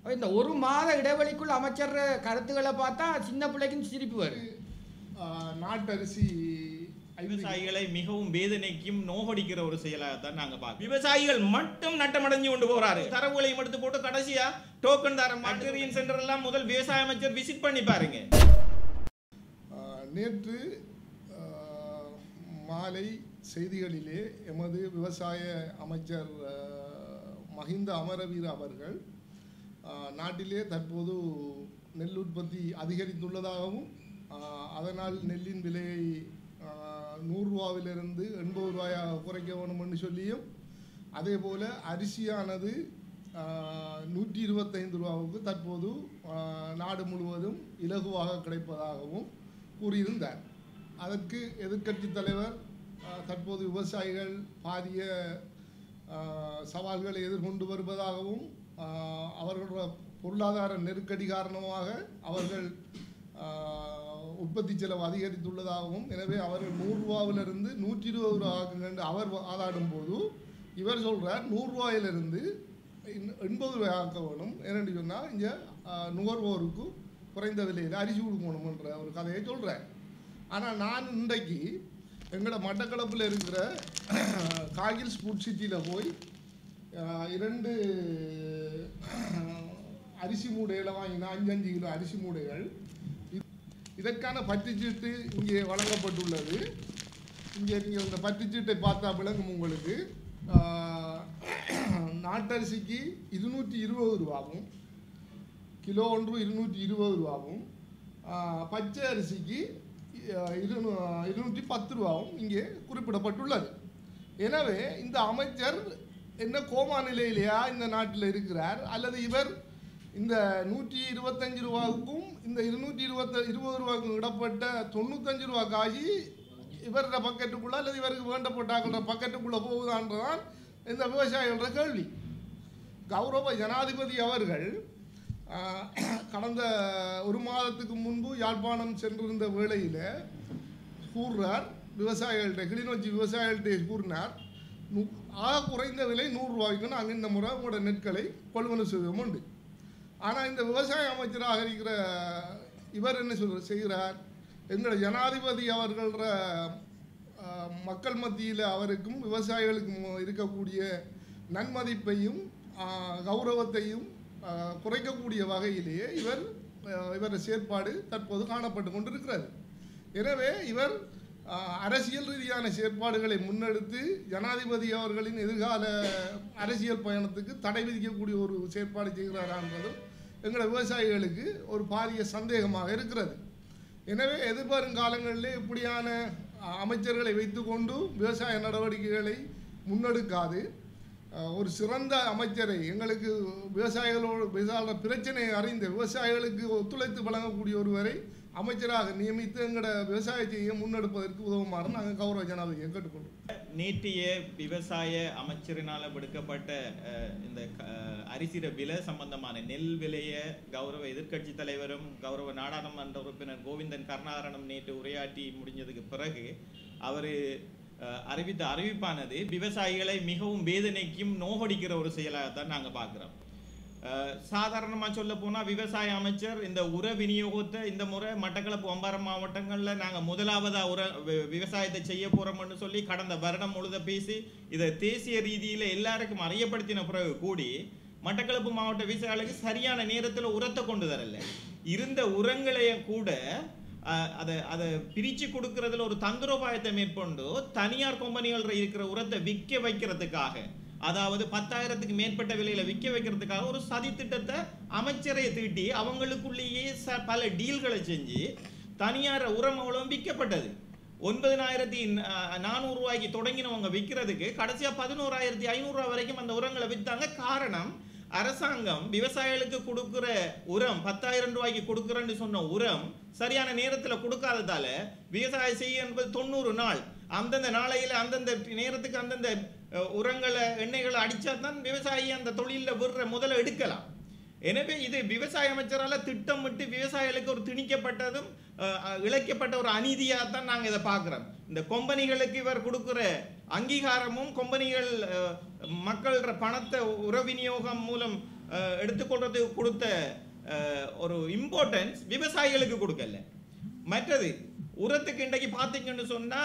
இந்த ஒரு மாத இடைவெளிக்குள் அமைச்சர் கருத்துக்களை பார்த்தா சின்ன பிள்ளைக்கும் சிரிப்பு வரும் ஆஹ், நாட்டரிசி ஐந்து விவசாயிகளை மிகவும் வேதனைக்கும் நோகடிக்கிற ஒரு செயலாகத்தான் நாங்க பார்க்கிறோம் விவசாயிகள் மட்டும் நட்டமடைஞ்சு கொண்டு போறாரு தரவுகளையும் எடுத்து போட்டு கடைசியா டோக்கன் தர அக்ரியின் சென்டர் எல்லாம் முதல் விவசாய அமைச்சர் விசிட் பண்ணி பாருங்க ஆஹ், நேற்று ஆஹ், மாலை செய்திகளிலே எமது விவசாய அமைச்சர் ஆஹ், மஹிந்த அமரவீர அவர்கள் ஆஹ், நாட்டிலே தற்போது நெல் உற்பத்தி அதிகரித்துள்ளதாகவும் ஆஹ், அதனால் நெல்லின் விலையை ஆஹ், நூறு ரூபாவிலிருந்து எண்பது ரூபாயாக குறைக்க வேணும் என்று சொல்லியும் அதே போல அரிசியானது ஆஹ், நூற்றி இருபத்தைந்து ரூபாவுக்கு தற்போது ஆஹ், நாடு முழுவதும் இலகுவாக கிடைப்பதாகவும் கூறியிருந்தார் அதற்கு எதிர்க்கட்சி தலைவர் ஆஹ், தற்போது விவசாயிகள் பாரிய ஆஹ், சவால்களை எதிர்கொண்டு வருவதாகவும் ஆஹ், அவர்களோட பொருளாதார நெருக்கடி காரணமாக அவர்கள் ஆஹ், உற்பத்தி செலவு அதிகரித்துள்ளதாகவும் எனவே அவர்கள் நூறுரூவாவிலிருந்து நூற்றி இருபது ரூபா ஆக்குங்க அவர் வாதாடும் போது இவர் சொல்றார் நூறுரூவாயிலிருந்து எண்பது ரூபாய் ஆக்க வேணும் ஏன்னு சொன்னால் இங்கே நுகர்வோருக்கு குறைந்த விலையில் அரிசி கொடுக்கணும்ன்ற ஒரு கதையை சொல்கிறேன் ஆனால் நான் இன்றைக்கு எங்களோட மட்டக்களப்பில் இருக்கிற காகில் ஸ்புட் சிட்டியில் போய் ஆஹ், இரண்டு அரிசி மூடைகளை வாங்கினா அஞ்சு அஞ்சு கிலோ அரிசி மூடைகள் இது- இதற்கான பற்றுச்சீட்டு இங்கே வழங்கப்பட்டுள்ளது இங்கே நீங்கள் இந்த பற்றுச்சீட்டை பார்த்தா விளங்கும் உங்களுக்கு ஆஹ், நாட்டரிசிக்கு இருநூற்றி இருபது ரூபாவும் கிலோ ஒன்று இருநூற்றி இருபது ரூபாவும் ஆஹ், பச்சை அரிசிக்கு அஹ், இருநூ இருநூற்றி பத்து ரூபாவும் இங்கே குறிப்பிடப்பட்டுள்ளது எனவே இந்த அமைச்சர் என்ன கோமா நிலையிலேயா இந்த நாட்டில் இருக்கிறார் அல்லது இவர் இந்த நூற்றி இருபத்தஞ்சு ரூபாவுக்கும் இந்த இருநூற்றி இருபத்த இருபது ரூபாய்க்கும் இடப்பட்ட தொண்ணூத்தஞ்சு ரூபா காசி இவரோட பக்கெட்டுக்குள்ள அல்லது இவருக்கு வேண்டப்பட்டாக்கிற பக்கெட்டுக்குள்ளே போகுதான்றதான் இந்த விவசாயிகளோட கேள்வி கௌரவ ஜனாதிபதி அவர்கள் ஆஹ், கடந்த ஒரு மாதத்துக்கு முன்பு யாழ்ப்பாணம் சென்றிருந்த வேளையில் கூறுறார் விவசாயிகள்கிட்ட கிளிநொச்சி விவசாயிகள்கிட்ட கூறினார் நு- ஆக குறைந்த விலை நூறுரூவாய்க்கு நாங்கள் இந்த முறை உங்களோட நெற்களை கொள்வனவு செய்வோம் உண்டு ஆனால் இந்த விவசாய அமைச்சராக இருக்கிற இவர் என்ன சொல்ற செய்கிறார் எங்களோட ஜனாதிபதி அவர்கள ஆஹ், மக்கள் மத்தியில் அவருக்கும் விவசாயிகளுக்கும் இருக்கக்கூடிய நன்மதிப்பையும் ஆஹ், கௌரவத்தையும் ஆஹ், குறைக்கக்கூடிய வகையிலேயே இவர் ஆஹ், இவரது செயற்பாடு தற்போது காணப்பட்டு கொண்டிருக்கிறது எனவே இவர் ஆஹ், அரசியல் ரீதியான செயற்பாடுகளை முன்னெடுத்து ஜனாதிபதி அவர்களின் எதிர்கால அரசியல் பயணத்துக்கு தடை விதிக்கக்கூடிய ஒரு செயற்பாடு செய்கிறாரான்றதும் எங்களோட விவசாயிகளுக்கு ஒரு பாரிய சந்தேகமாக இருக்கிறது எனவே எதிர்வரும் காலங்களிலே இப்படியான அஹ், அமைச்சர்களை வைத்துக்கொண்டு விவசாய நடவடிக்கைகளை முன்னெடுக்காது அஹ், ஒரு சிறந்த அமைச்சரை எங்களுக்கு விவசாயிகளோடு விவசாய பிரச்சனையை அறிந்த விவசாயிகளுக்கு ஒத்துழைத்து வழங்கக்கூடிய ஒருவரை அமைச்சராக நியமித்து எங்களோட விவசாயத்தையை முன்னெடுப்பதற்கு உதவுமாறு நாங்கள் கௌரவ ஜனாதிபதியை கேட்டுக்கொள்கிறோம் நேற்றைய விவசாய அமைச்சரினால விடுக்கப்பட்ட அஹ், இந்த அஹ், அரிசிர விலை சம்பந்தமான நெல் விலைய கௌரவ எதிர்க்கட்சி தலைவரும் கௌரவ நாடாளுமன்ற உறுப்பினர் கோவிந்தன் கருணாகரனும் நேற்று உரையாற்றி முடிஞ்சதுக்கு பிறகு அவர் அறிவித்த அறிவிப்பானது விவசாயிகளை மிகவும் வேதனைக்கும் நோகடிக்கிற ஒரு செயலாகத்தான் நாங்க பார்க்கிறோம் அஹ், சாதாரணமா சொல்ல போனா விவசாய அமைச்சர் இந்த உர விநியோகத்தை இந்த முறை மட்டக்களப்பு அம்பாரம் மாவட்டங்கள்ல நாங்க முதலாவதா உர வி- விவசாயத்தை செய்ய போறோம்னு சொல்லி கடந்த வருடம் முழுத பேசி இதை தேசிய ரீதியில எல்லாருக்கும் அறியப்படுத்தின பிறகு கூடி மட்டக்களப்பு மாவட்ட விவசாயிகளுக்கு சரியான நேரத்துல உரத்தை கொண்டு வரல இருந்த உரங்களையும் கூட அஹ், அதை அதை பிரிச்சு கொடுக்கறதுல ஒரு தந்திரோபாயத்தை மேற்கொண்டு தனியார் கம்பெனிகள் இருக்கிற உரத்தை விற்க வைக்கிறதுக்காக அதாவது பத்தாயிரத்துக்கு மேற்பட்ட விலையில விற்க வைக்கிறதுக்காக ஒரு சதி திட்டத்தை அமைச்சரை தீட்டி அவங்களுக்குள்ளேயே ச- பல டீல்களை செஞ்சு தனியார் உரம் அவ்வளவு விற்கப்பட்டது ஒன்பதினாயிரத்தி நானூறு ரூபாய்க்கு தொடங்கினவங்க விற்கிறதுக்கு கடைசியா பதினோராயிரத்தி ஐநூறு ரூபாய் வரைக்கும் அந்த உரங்களை வித்தாங்க காரணம் அரசாங்கம் விவசாயிகளுக்கு கொடுக்கிற உரம் பத்தாயிரம் ரூபாய்க்கு கொடுக்குறேன்னு சொன்ன உரம் சரியான நேரத்துல கொடுக்காததால விவசாயம் செய்ய என்பது தொண்ணூறு நாள் அந்தந்த நாளையில அந்தந்த நேரத்துக்கு அந்தந்த அஹ், உரங்களை எண்ணெய்களை அடிச்சா தான் விவசாயி அந்த தொழில்ல விடுற முதல்ல எடுக்கலாம் எனவே இது விவசாய அமைச்சரால திட்டமிட்டு விவசாயிகளுக்கு ஒரு திணிக்கப்பட்டதும் அஹ், அஹ், இழைக்கப்பட்ட ஒரு அநீதியாக தான் நாங்க இதை பார்க்கிறோம் இந்த கொம்பனிகளுக்கு இவர் கொடுக்கிற அங்கீகாரமும் கொம்பனிகள் அஹ், மக்கள்ற பணத்தை உர விநியோகம் மூலம் அஹ், எடுத்துக்கொள்றதுக்கு கொடுத்த அஹ், ஒரு இம்பார்ட்டன்ஸ் விவசாயிகளுக்கு கொடுக்கல மற்றது உரத்துக்கு இன்றைக்கு பார்த்தீங்கன்னு சொன்னா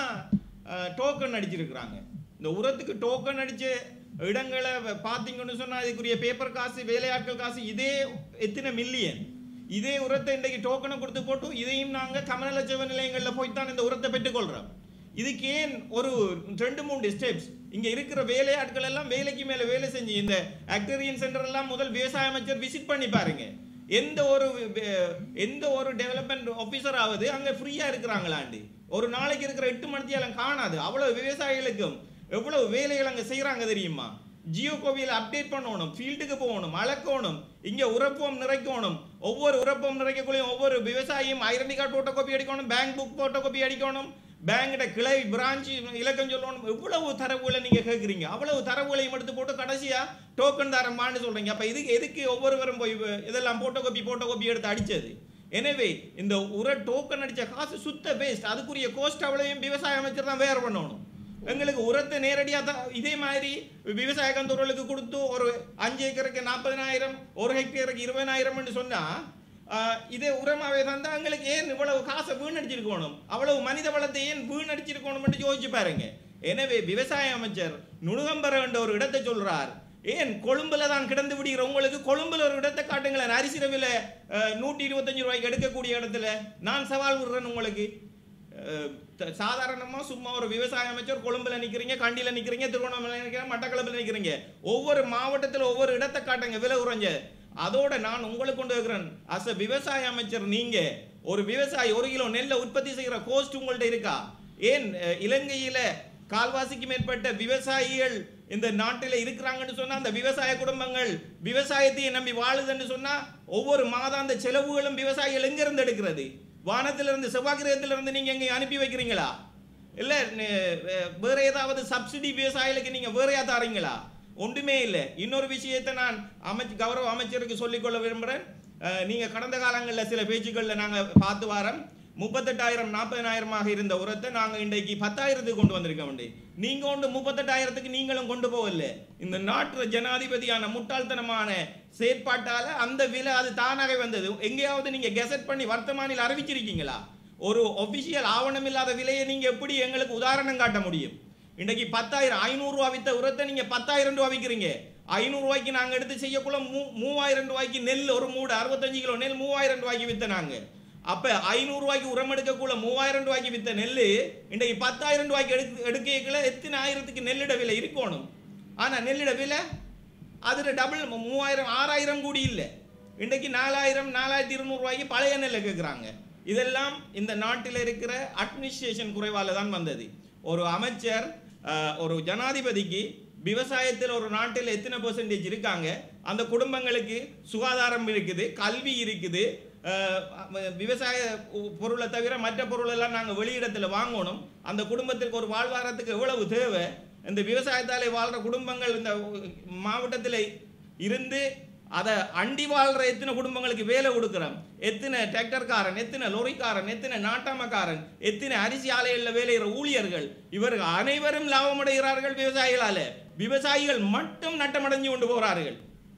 டோக்கன் அடிச்சிருக்கிறாங்க இந்த உரத்துக்கு டோக்கன் அடிச்ச இடங்களை வ- பார்த்தீங்கன்னு சொன்னா அதுக்குரிய பேப்பர் காசு வேலையாட்கள் காசு இதே எத்தனை மில்லியன் இதே உரத்தை இன்றைக்கு டோக்கனை கொடுத்து போட்டு இதையும் நாங்க கமநலச்செவ நிலையங்களில் போய் தான் இந்த உரத்தை பெற்றுக்கொள்றோம் இதுக்கு ஏன் ஒரு ரெண்டு மூணு ஸ்டெப்ஸ் இங்க இருக்கிற வேலையாட்கள் எல்லாம் வேலைக்கு மேல வேலை செஞ்சு இந்த அக்டரியன் சென்டர் எல்லாம் முதல் விவசாய அமைச்சர் விசிட் பண்ணி பாருங்க எந்த ஒரு வே- எந்த ஒரு டெவலப்மெண்ட் ஆஃபீஸர் ஆகுது அங்க ஃப்ரீயா இருக்கிறாங்களாண்டு ஒரு நாளைக்கு இருக்கிற எட்டு மணித்தியாலம் காணாது அவ்வளவு விவசாயிகளுக்கும் எவ்வளவு வேலைகள் அங்க செய்யறாங்க தெரியுமா ஜியோ கோவியில் அப்டேட் பண்ணணும் ஃபீல்டுக்கு போகணும் அளக்கணும் இங்க உரப்பம் நிறைக்கணும் ஒவ்வொரு உரப்பம் நிறைக்கக்குள்ளேயும் ஒவ்வொரு விவசாயியும் ஐடென்டி கார்டு போட்டோ காப்பி அடிக்கணும் பேங்க் புக் போட்டோ காப்பி அடிக்கணும் பேங்கிட்ட கிளை பிரான்ச் இலக்கம் சொல்லணும் எவ்வளவு தரவுகளை நீங்க கேட்குறீங்க அவ்வளவு தரவுகளையும் எடுத்து போட்டு கடைசியா டோக்கன் தரமான்னு சொல்றீங்க அப்ப இதுக்கு எதுக்கு ஒவ்வொருவரும் போய் வ- இதெல்லாம் போட்டோ காப்பி போட்டோ காப்பி எடுத்து அடிச்சது எனவே இந்த உர டோக்கன் அடிச்ச காசு சுத்த வேஸ்ட் அதுக்குரிய கோஸ்ட் அவ்வளவையும் விவசாய அமைச்சர் தான் வேறு பண்ணணும் எங்களுக்கு உரத்தை நேரடியாக தான் இதே மாதிரி விவசாய கந்தூர்களுக்கு கொடுத்து ஒரு அஞ்சு ஏக்கருக்கு நாற்பதினாயிரம் ஒரு ஹெக்டேருக்கு இருபதாயிரம்னு சொன்னா ஆஹ், இதே உரமாவே தந்தா எங்களுக்கு ஏன் இவ்வளவு காசை வீணடிச்சிருக்கணும் அவ்வளவு மனித வளத்தை ஏன் வீணடிச்சிருக்கணும்னு யோசிச்சு பாருங்க எனவே விவசாய அமைச்சர் நுணுகம்பர என்ற ஒரு இடத்தை சொல்றார் ஏன் கொழும்புல தான் கிடந்து விடுகிற உங்களுக்கு கொழும்புல ஒரு இடத்தை காட்டுங்களேன் அரிசிரவில நூற்றி இருபத்தஞ்சு ரூபாய்க்கு எடுக்கக்கூடிய இடத்துல நான் சவால் விடுறேன் உங்களுக்கு அஹ், த- சாதாரணமா சும்மா ஒரு விவசாய அமைச்சர் கொழும்புல நிக்கிறீங்க கண்டியில நிக்கிறீங்க திருவண்ணாமலை நிக்கிறீங்க மட்டக்களப்பில் நிக்கிறீங்க ஒவ்வொரு மாவட்டத்தில் ஒவ்வொரு இடத்தை காட்டுங்க விலை குறைஞ்ச அதோட நான் உங்களுக்கு கொண்டு வைக்கிறேன் அஸ் அ விவசாய அமைச்சர் நீங்க ஒரு விவசாயி ஒரு கிலோ நெல்லை உற்பத்தி செய்கிற கோஸ்ட் உங்கள்ட்ட இருக்கா ஏன் அஹ், இலங்கையில கால்வாசிக்கு மேற்பட்ட விவசாயிகள் இந்த நாட்டில் இருக்கிறாங்கன்னு சொன்னா அந்த விவசாய குடும்பங்கள் விவசாயத்தையே நம்பி வாழுதுன்னு சொன்னா ஒவ்வொரு மாதாந்த செலவுகளும் விவசாயிகள் எங்க இருந்து எடுக்கிறது வானத்திலிருந்து செவ்வாய் கிரகத்திலிருந்து நீங்க எங்க அனுப்பி வைக்கிறீங்களா இல்ல நெ- வே- வேற ஏதாவது சப்சிடி விவசாயிகளுக்கு நீங்க வேறையா தாரீங்களா ஒன்றுமே இல்லை இன்னொரு விஷயத்தை நான் அமைச்சு கௌரவ அமைச்சருக்கு சொல்லிக்கொள்ள விரும்புகிறேன் அஹ், நீங்க கடந்த காலங்களில் சில பேச்சுக்களில் நாங்க பார்த்து வாரோம் முப்பத்தெட்டாயிரம் நாற்பதனாயிரமாக இருந்த உரத்தை நாங்க இன்றைக்கு பத்தாயிரத்துக்கு கொண்டு வந்திருக்க வேண்டிய நீங்க கொண்டு முப்பத்தெட்டாயிரத்துக்கு நீங்களும் கொண்டு போகல இந்த நாட்டு ஜனாதிபதியான முட்டாள்தனமான செயற்பாட்டால அந்த விலை அது தானாக வந்தது எங்கேயாவது நீங்க கெசட் பண்ணி வர்த்தமானில் அறிவிச்சிருக்கீங்களா ஒரு ஒபிஷியல் ஆவணம் இல்லாத விலையை நீங்க எப்படி எங்களுக்கு உதாரணம் காட்ட முடியும் இன்னைக்கு பத்தாயிரம் ஐநூறு ரூபா வித்த உரத்தை நீங்க பத்தாயிரம் ரூபா விற்கிறீங்க ஐநூறு ரூபாய்க்கு நாங்க எடுத்து செய்யக்குள்ள மூ மூவாயிரம் ரூபாய்க்கு நெல் ஒரு மூடு அறுபத்தஞ்சு கிலோ நெல் மூவாயிரம் ரூபாய்க்கு வித்த நாங்க அப்ப ஐநூறு ரூபாய்க்கு உரம் எடுக்கக்குள்ள மூவாயிரம் ரூபாய்க்கு வித்த நெல் இன்னைக்கு பத்தாயிரம் ரூபாய்க்கு எடுக்க எடுக்கக்குள்ள எத்தனை ஆயிரத்துக்கு நெல்லிட விலை இருக்கணும் ஆனா நெல்லிட விலை அதில் டபுள் மூவாயிரம் ஆறாயிரம் கூடி இல்லை இன்றைக்கு நாலாயிரம் நாலாயிரத்தி இருநூறுவாய்க்கு பழைய நெல்லை கேட்குறாங்க இதெல்லாம் இந்த நாட்டில் இருக்கிற அட்மினிஸ்ட்ரேஷன் குறைவால தான் வந்தது ஒரு அமைச்சர் அஹ், ஒரு ஜனாதிபதிக்கு விவசாயத்தில் ஒரு நாட்டில் எத்தனை பெர்சன்டேஜ் இருக்காங்க அந்த குடும்பங்களுக்கு சுகாதாரம் இருக்குது கல்வி இருக்குது அஹ், விவசாய பொருளை தவிர மற்ற பொருள் எல்லாம் நாங்கள் வெளியிடத்தில் வாங்கணும் அந்த குடும்பத்திற்கு ஒரு வாழ்வாதாரத்துக்கு எவ்வளவு தேவை இந்த விவசாயத்தாலே வாழ்ற குடும்பங்கள் இந்த மாவட்டத்தில் இருந்து அதை அண்டி வாழ்ற எத்தனை குடும்பங்களுக்கு வேலை கொடுக்குறோம் எத்தனை டிராக்டர்காரன் எத்தனை லொரிக்காரன் எத்தனை நாட்டாமக்காரன் எத்தனை அரிசி ஆலைகளில் வேலையிற ஊழியர்கள் இவர்கள் அனைவரும் லாபமடைகிறார்கள் விவசாயிகளால விவசாயிகள் மட்டும் நட்டமடைஞ்சு கொண்டு போகிறார்கள்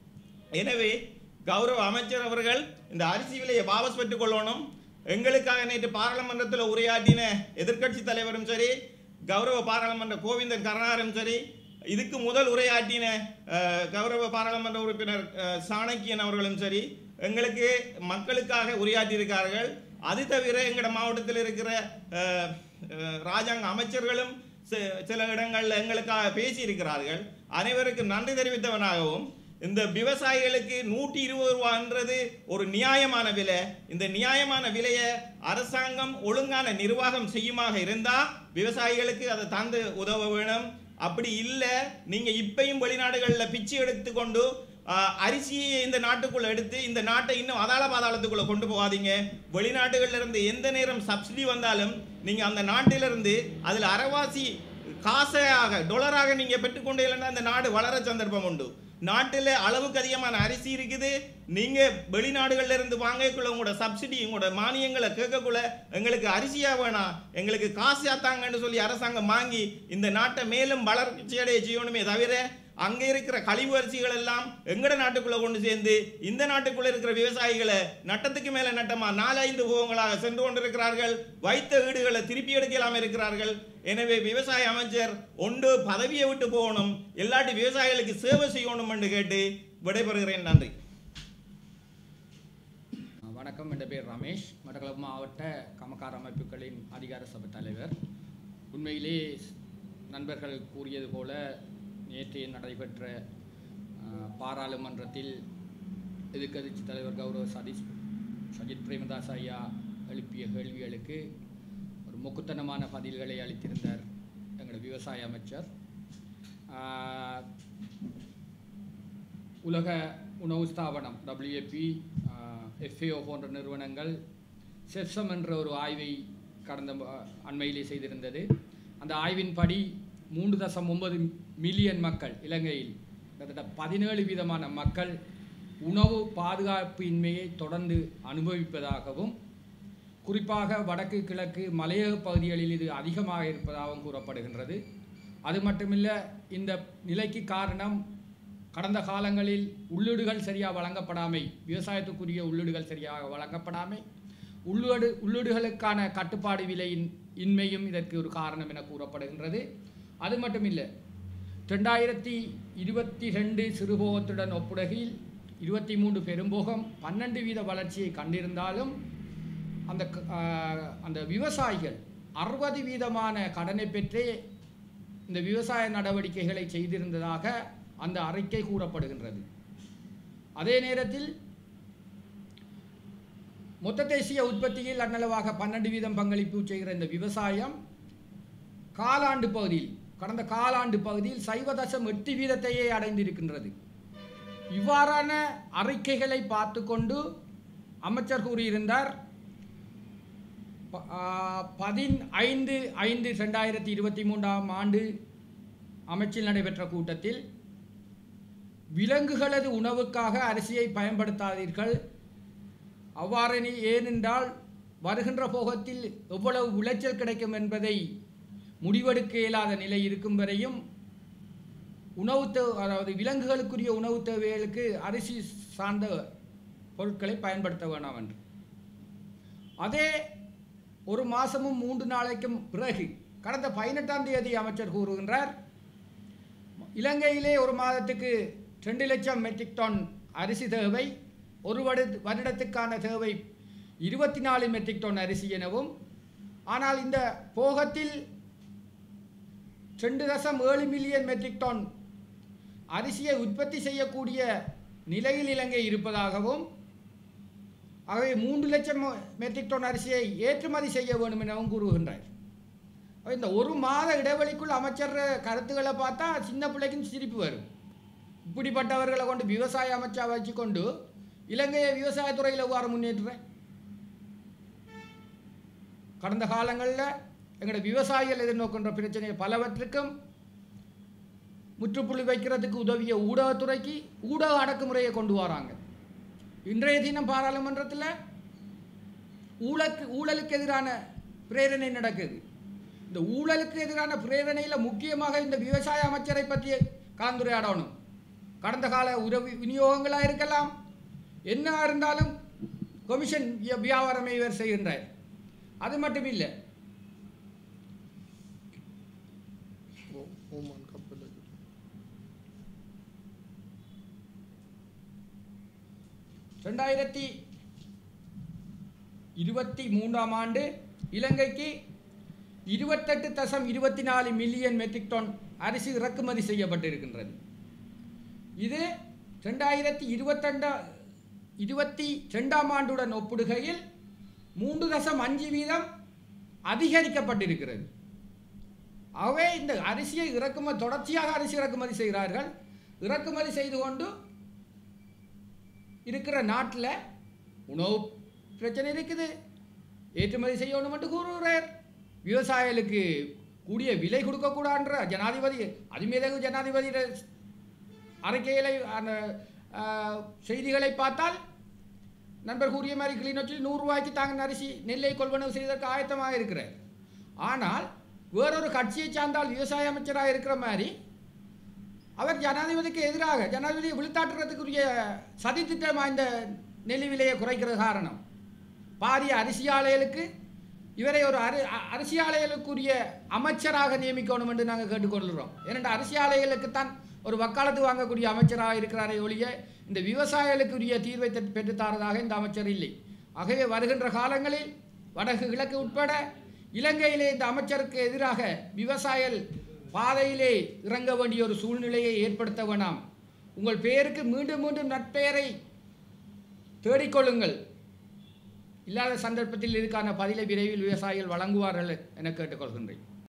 எனவே கௌரவ அமைச்சர் அவர்கள் இந்த அரிசி விலையை வாபஸ் பெற்றுக் கொள்ளணும் எங்களுக்காக நேற்று பாராளுமன்றத்தில் உரையாற்றின எதிர்க்கட்சி தலைவரும் சரி கௌரவ பாராளுமன்ற கோவிந்தன் கருணாரும் சரி இதுக்கு முதல் உரையாற்றின அஹ், கௌரவ பாராளுமன்ற உறுப்பினர் அஹ், சாணக்கியன் அவர்களும் சரி எங்களுக்கு மக்களுக்காக உரையாற்றியிருக்கார்கள் அது தவிர எங்களோட மாவட்டத்தில் இருக்கிற அஹ், அஹ், ராஜாங்க அமைச்சர்களும் சி- சில இடங்களில் எங்களுக்காக பேசியிருக்கிறார்கள் அனைவருக்கும் நன்றி தெரிவித்தவனாகவும் இந்த விவசாயிகளுக்கு நூற்றி இருபது ரூபான்றது ஒரு நியாயமான விலை இந்த நியாயமான விலையை அரசாங்கம் ஒழுங்கான நிர்வாகம் செய்யுமாக இருந்தா விவசாயிகளுக்கு அதை தந்து உதவ வேணும் அப்படி இல்லை நீங்க இப்பயும் வெளிநாடுகளில் பிச்சு எடுத்துக்கொண்டு ஆஹ், அரிசியை இந்த நாட்டுக்குள்ள எடுத்து இந்த நாட்டை இன்னும் அதாள பாதாளத்துக்குள்ள கொண்டு போகாதீங்க வெளிநாடுகள்ல இருந்து எந்த நேரம் சப்சிடி வந்தாலும் நீங்க அந்த நாட்டிலிருந்து அதுல அரைவாசி காசாக டொலராக நீங்க பெற்றுக்கொண்டே இல்லைன்னா அந்த நாடு வளர சந்தர்ப்பம் உண்டு நாட்டில் அளவுக்கு அதிகமான அரிசி இருக்குது நீங்க வெளிநாடுகள்ல இருந்து வாங்கக்குள்ள உங்களோட சப்சிடி உங்களோட மானியங்களை கேட்கக்குள்ள எங்களுக்கு அரிசியா வேணாம் எங்களுக்கு காசு தாங்கன்னு சொல்லி அரசாங்கம் வாங்கி இந்த நாட்டை மேலும் வளர்ச்சி அடைய செய்யணுமே தவிர அங்க இருக்கிற கழிவு அரிசிகள் எல்லாம் எங்கட நாட்டுக்குள்ள கொண்டு சேர்ந்து இந்த நாட்டுக்குள்ள இருக்கிற விவசாயிகளை நட்டத்துக்கு மேல நட்டமா நாலைந்து போகங்களாக சென்று கொண்டிருக்கிறார்கள் வைத்த வீடுகளை திருப்பி எடுக்கலாம் இருக்கிறார்கள் எனவே விவசாய அமைச்சர் ஒன்று பதவியை விட்டு போகணும் எல்லாட்டி விவசாயிகளுக்கு சேவை செய்யணும் என்று கேட்டு விடைபெறுகிறேன் நன்றி வணக்கம் என் பேர் ரமேஷ் மட்டக்களப்பு மாவட்ட கமக்கார அமைப்புகளின் அதிகார சபை தலைவர் உண்மையிலே நண்பர்கள் கூறியது போல நேற்றைய நடைபெற்ற அஹ், பாராளுமன்றத்தில் எதிர்க்கட்சி தலைவர் கௌரவ சதீஷ் சஜித் பிரேமதாஸ் ஐயா எழுப்பிய கேள்விகளுக்கு ஒரு மொக்குத்தனமான பதில்களை அளித்திருந்தார் எங்களோட விவசாய அமைச்சர் ஆஹ், உலக உணவு ஸ்தாபனம் டபிள்யூஎப்பி எஃப்ஏஓ போன்ற நிறுவனங்கள் செப்சம் என்ற ஒரு ஆய்வை கடந்த ம- அண்மையிலே செய்திருந்தது அந்த ஆய்வின்படி மூன்று தசம் ஒன்பது மில்லியன் மக்கள் இலங்கையில் கிட்டத்தட்ட பதினேழு விதமான மக்கள் உணவு பாதுகாப்பு இன்மையை தொடர்ந்து அனுபவிப்பதாகவும் குறிப்பாக வடக்கு கிழக்கு மலையக பகுதிகளில் இது அதிகமாக இருப்பதாகவும் கூறப்படுகின்றது அது மட்டுமில்ல இந்த நிலைக்கு காரணம் கடந்த காலங்களில் உள்ளீடுகள் சரியாக வழங்கப்படாமை விவசாயத்துக்குரிய உள்ளீடுகள் சரியாக வழங்கப்படாமை உள்ளீடு உள்ளீடுகளுக்கான கட்டுப்பாடு விலையின் இன்மையும் இதற்கு ஒரு காரணம் என கூறப்படுகின்றது அது மட்டுமில்லை ரெண்டாயிரத்தி இருபத்தி ரெண்டு சிறுபோகத்துடன் ஒப்பிடுகையில் இருபத்தி மூன்று பெரும்போகம் பன்னெண்டு வீத வளர்ச்சியை கண்டிருந்தாலும் அந்த க- ஆஹ் அந்த விவசாயிகள் அறுபது வீதமான கடனை பெற்றே இந்த விவசாய நடவடிக்கைகளை செய்திருந்ததாக அந்த அறிக்கை கூறப்படுகின்றது அதே நேரத்தில் மொத்த தேசிய உற்பத்தியில் அன்னளவாக பன்னெண்டு வீதம் பங்களிப்பு செய்கிற இந்த விவசாயம் காலாண்டு பகுதியில் கடந்த காலாண்டு பகுதியில் சைவ தசம் எட்டு வீதத்தையே அடைந்திருக்கின்றது இவ்வாறான அறிக்கைகளை பார்த்து கொண்டு அமைச்சர் கூறியிருந்தார் ப- ஆ, பதின் ஐந்து ஐந்து ரெண்டாயிரத்தி இருபத்தி மூன்றாம் ஆண்டு அமைச்சில் நடைபெற்ற கூட்டத்தில் விலங்குகளது உணவுக்காக அரிசியை பயன்படுத்தாதீர்கள் அவ்வாறெனி ஏனென்றால் வருகின்ற போகத்தில் எவ்வளவு விளைச்சல் கிடைக்கும் என்பதை முடிவெடுக்க இயலாத நிலை இருக்கும் வரையும் உணவு தேவை அதாவது விலங்குகளுக்குரிய உணவு தேவைகளுக்கு அரிசி சார்ந்த பொருட்களை பயன்படுத்த வேண்டாம் என்று அதே ஒரு மாதமும் மூன்று நாளைக்கும் பிறகு கடந்த பதினெட்டாம் தேதி அமைச்சர் கூறுகின்றார் இலங்கையிலே ஒரு மாதத்துக்கு ரெண்டு லட்சம் மெட்ரிக் டன் அரிசி தேவை ஒரு வடு வருடத்துக்கான தேவை இருபத்தி நாலு மெட்ரிக் டன் அரிசி எனவும் ஆனால் இந்த போகத்தில் ரெண்டு தசம் ஏழு மில்லியன் மெட்ரிக் டன் அரிசியை உற்பத்தி செய்யக்கூடிய நிலையில் இலங்கை இருப்பதாகவும் ஆகவே மூன்று லட்சம் மெட்ரிக் டன் அரிசியை ஏற்றுமதி செய்ய வேண்டும் எனவும் கூறுகின்றார் அப்ப இந்த ஒரு மாத இடைவெளிக்குள் அமைச்சர் கருத்துக்களை பார்த்தா சின்ன பிள்ளைக்கும் சிரிப்பு வரும் இப்படிப்பட்டவர்களை கொண்டு விவசாய அமைச்சா வச்சுக்கொண்டு இலங்கையை விவசாயத்துறையில் எவ்வாறு முன்னேற்ற கடந்த காலங்களில் எங்களோட விவசாயிகள் எதிர்நோக்கின்ற பிரச்சனை பலவற்றுக்கும் முற்றுப்புள்ளி வைக்கிறதுக்கு உதவிய ஊடகத்துறைக்கு ஊடக அடக்குமுறையை கொண்டு வராங்க இன்றைய தினம் பாராளுமன்றத்தில் ஊழலுக்கு ஊழலுக்கு எதிரான பிரேரணை நடக்குது இந்த ஊழலுக்கு எதிரான பிரேரணையில் முக்கியமாக இந்த விவசாய அமைச்சரை பற்றி கலந்துரையாடணும் கடந்த கால உதவி விநியோகங்களாக இருக்கலாம் என்ன இருந்தாலும் கமிஷன் வியா- வியாபாரமே இவர் செய்கின்றார் அது மட்டும் இல்லை ஓ- ஓமான் கப்பல் ரெண்டாயிரத்தி இருபத்தி மூன்றாம் ஆண்டு இலங்கைக்கு இருபத்தெட்டு தசம் இருபத்தி நாலு மில்லியன் மெட்ரிக் டன் அரிசி இறக்குமதி செய்யப்பட்டிருக்கின்றது இது ரெண்டாயிரத்தி இருபத்தெண்டா இருபத்தி ரெண்டாம் ஆண்டுடன் ஒப்பிடுகையில் மூன்று தசம் அஞ்சு வீதம் அதிகரிக்கப்பட்டிருக்கிறது ஆகவே இந்த அரிசியை இறக்குமதி தொடர்ச்சியாக அரிசி இறக்குமதி செய்கிறார்கள் இறக்குமதி செய்து கொண்டு இருக்கிற நாட்டில் உணவு பிரச்சனை இருக்குது ஏற்றுமதி செய்யணும் மட்டும் கூறுகிறார் விவசாயிகளுக்கு கூடிய விலை கொடுக்கக்கூடாதுன்ற ஜனாதிபதி அதுமீதகு ஜனாதிபதி அறிக்கைகளை அந்த ஆ, செய்திகளை பார்த்தால் நண்பர் கூறிய மாதிரி கிளிநொச்சியில் நூறுரூவாய்க்கு தாங்க அரிசி நெல்லை கொள்வனவு செய்வதற்கு ஆயத்தமாக இருக்கிறார் ஆனால் வேறொரு கட்சியை சார்ந்தால் விவசாய அமைச்சராக இருக்கிற மாதிரி அவர் ஜனாதிபதிக்கு எதிராக ஜனாதிபதியை விழுத்தாட்டுறதுக்குரிய சதித்திட்டம் இந்த நெல் விலையை குறைக்கிற காரணம் பாரிய அரிசியாலைகளுக்கு இவரை ஒரு அரி அ- அரிசியாலைகளுக்குரிய அமைச்சராக நியமிக்கணும் என்று நாங்கள் கேட்டுக்கொள்கிறோம் ஏனென்றால் அரிசியாலைகளுக்குத்தான் ஒரு வக்காலத்து வாங்கக்கூடிய அமைச்சராக இருக்கிறாரே ஒழிய இந்த விவசாயிகளுக்குரிய தீர்வை பெற்று- பெற்றுத்தரதாக இந்த அமைச்சர் இல்லை ஆகவே வருகின்ற காலங்களில் வடக்கு கிழக்கு உட்பட இலங்கையிலே இந்த அமைச்சருக்கு எதிராக விவசாயிகள் பாதையிலே இறங்க வேண்டிய ஒரு சூழ்நிலையை ஏற்படுத்த வேண்டாம் உங்கள் பெயருக்கு மீண்டும் மீண்டும் நற்பெயரை தேடிக்கொள்ளுங்கள் இல்லாத சந்தர்ப்பத்தில் இதுக்கான பதிலை விரைவில் விவசாயிகள் வழங்குவார்கள் என கேட்டுக்கொள்கின்றேன்